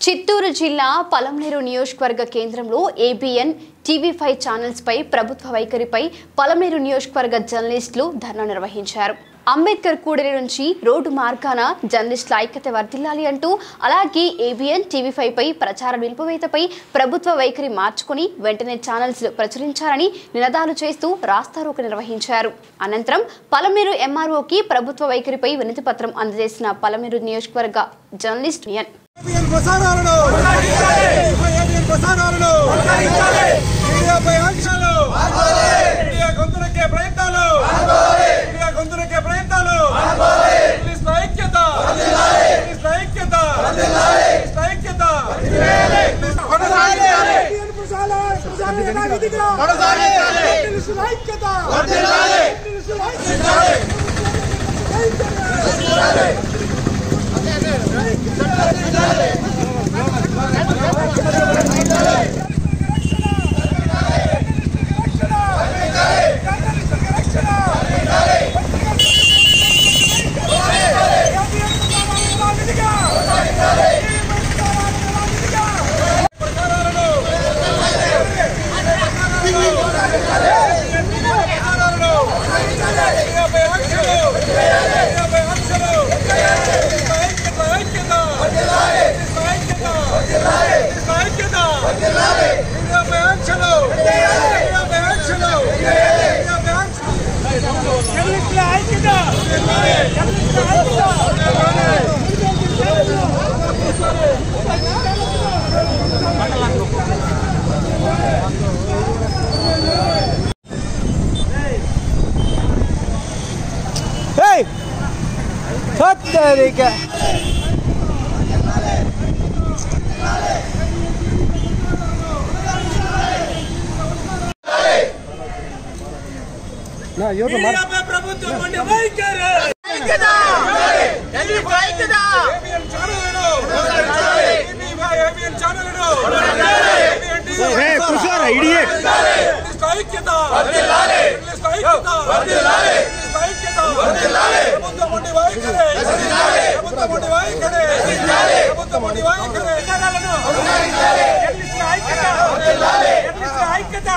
చిత్తూరు జిల్లా పలంనేరు నియోజకవర్గ కేంద్రంలో ఏబిఎన్ టీవీ ఫైవ్ ఛానల్స్ పై ప్రభుత్వ వైఖరిపై పలంనేరు నియోజకవర్గ జర్నలిస్టులు ధర్నా నిర్వహించారు అంబేద్కర్ కూడలి నుంచి రోడ్డు మార్గాన జర్నలిస్టుల ఐక్యత వర్ధిల్లాలి అంటూ అలాగే ఏబిఎన్ టీవీ ఫైవ్ పై ప్రచార నిలిపివేతపై ప్రభుత్వ వైఖరి మార్చుకుని వెంటనే ఛానల్స్ ప్రచురించాలని నినాదాలు చేస్తూ రాస్తారోక నిర్వహించారు అనంతరం పలమేరు ఎంఆర్ఓకి ప్రభుత్వ వైఖరిపై వినతి పత్రం అందజేసిన పలమేరు నియోజకవర్గ జర్నలిస్ట్ యూనియన్ ఏబిఎన్ ప్రసారాలను ఏబిఎన్ ప్రసారాలను మీడియాపై ఆంక్షలు మీడియా గొంతునకే ప్రయత్నాలు మీడియా గొంతునకే ప్రయత్నాలు ఇంగ్లీష్లో ఐక్యత ఇంగ్లీష్లో ఐక్యత ఇంగ్లీష్లో ఐక్యత ఇంగ్లీష్లో కొనసాగించాలి. ఏబిఎన్ ప్రసారాల- ప్రసారాల నిధిగా ఇంగ్లీష్లో ఐక్యత ఇంగ్లీష్లో ఐక్యత Hey! Sattarika! నా ఎవరు మీడియాపై ప్రభుత్వం ఉండే వైఖరి ఏబిఎన్ ఛానళ్లను ఏబిఎన్ ఛానళ్లను ఏబిఎన్ టీవీ ఏ కుషారా ఇడియట్ ఇంగ్లీష్ ఐక్యత ఇంగ్లీష్ ఐక్యత ఇంగ్లీష్ ఐక్యత ప్రభుత్వం ఉండి వైఖరి ప్రభుత్వం ఉండి వైఖరి ప్రభుత్వం ఉండి వైఖరి ఇంగ్లీష్ ఐక్యత ఇంగ్లీష్ ఐక్యత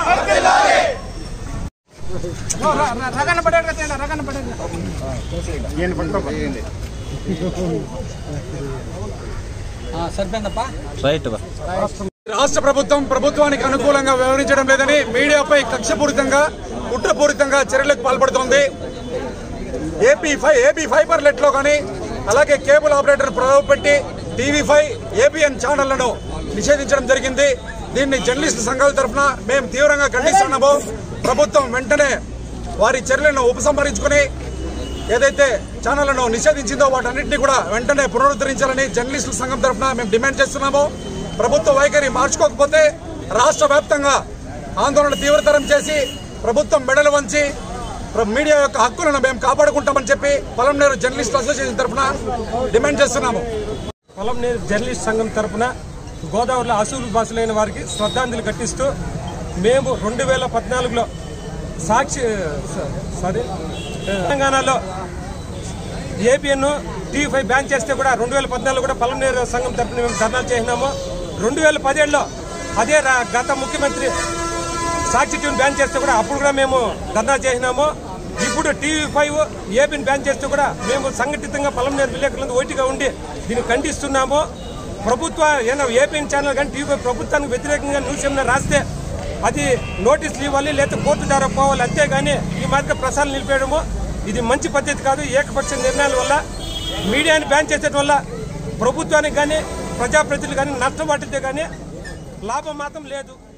రగన పడేట రగన పడేట రాష్ట్ర ప్రభుత్వం ప్రభుత్వానికి అనుకూలంగా వ్యవహరించడం లేదని మీడియాపై కక్షపూరితంగా కుట్రపూరితంగా చర్యలకు పాల్పడుతోంది ఏపీ ఫైవ్ ఏపీ ఫైబర్ లో కానీ అలాగే కేబుల్ ఆపరేటర్ ప్రవేశపెట్టి టీవీ ఫైవ్ ఏబిఎన్ ఛానళ్లను నిషేధించడం జరిగింది దీన్ని జర్నలిస్టు సంఘాల తరఫున మేము తీవ్రంగా ఖండిస్తున్నాము ప్రభుత్వం వెంటనే వారి చర్యలను ఉపసంహరించుకుని ఏదైతే ఛానళ్లను నిషేధించిందో వాటన్నింటినీ కూడా వెంటనే పునరుద్ధరించాలని జర్నలిస్టుల సంఘం తరఫున మేము డిమాండ్ చేస్తున్నాము ప్రభుత్వ వైఖరి మార్చుకోకపోతే రాష్ట్ర వ్యాప్తంగా ఆందోళన తీవ్రతరం చేసి ప్రభుత్వం మెడలు వంచి ప్ర- మీడియా యొక్క హక్కులను మేము కాపాడుకుంటామని చెప్పి పొలంనేరు జర్నలిస్ట్ అసోసియేషన్ తరఫున డిమాండ్ చేస్తున్నాము పొలంనేరు జర్నలిస్ట్ సంఘం తరపున గోదావరిలో అసూలు భాషలైన వారికి శ్రద్ధాంజలి కట్టిస్తూ మేము రెండు వేల పద్నాలుగులో సాక్షి స- సారీ తెలంగాణలో ఏబిఎన్ టీవీ ఫైవ్ బ్యాన్ చేస్తే కూడా రెండు వేల పద్నాలుగు కూడా పొలంనేరు సంఘం తరపున మేము ధర్నాలు చేసినాము రెండు వేల పదిహేడులో అదే రా- గత ముఖ్యమంత్రి సాక్షి టీవీని బ్యాన్ చేస్తే కూడా అప్పుడు కూడా మేము ధర్నా చేసినాము ఇప్పుడు టీవీ ఫైవ్ ఏపీని బ్యాన్ చేస్తే కూడా మేము సంఘటితంగా పొలంనేరు విలేకరులందు ఓటిగా ఉండి దీన్ని ఖండిస్తున్నాము ప్రభుత్వ ఏమైనా ఏపీఎన్ ఛానల్ కానీ టీవీ ఫైవ్ ప్రభుత్వానికి వ్యతిరేకంగా న్యూస్ ఏమైనా రాస్తే అది నోటీసులు ఇవ్వాలి లేదా కోర్టు ద్వారా పోవాలి అంతేగాని ఈ మాదిరిగా ప్రసారం నిలిపేయడము ఇది మంచి పద్ధతి కాదు ఏకపక్ష నిర్ణయాల వల్ల మీడియాని బ్యాన్ చేసేట వల్ల ప్రభుత్వానికి కానీ ప్రజాప్రతినిధులు కానీ నష్టం పట్టితే కానీ లాభం మాత్రం లేదు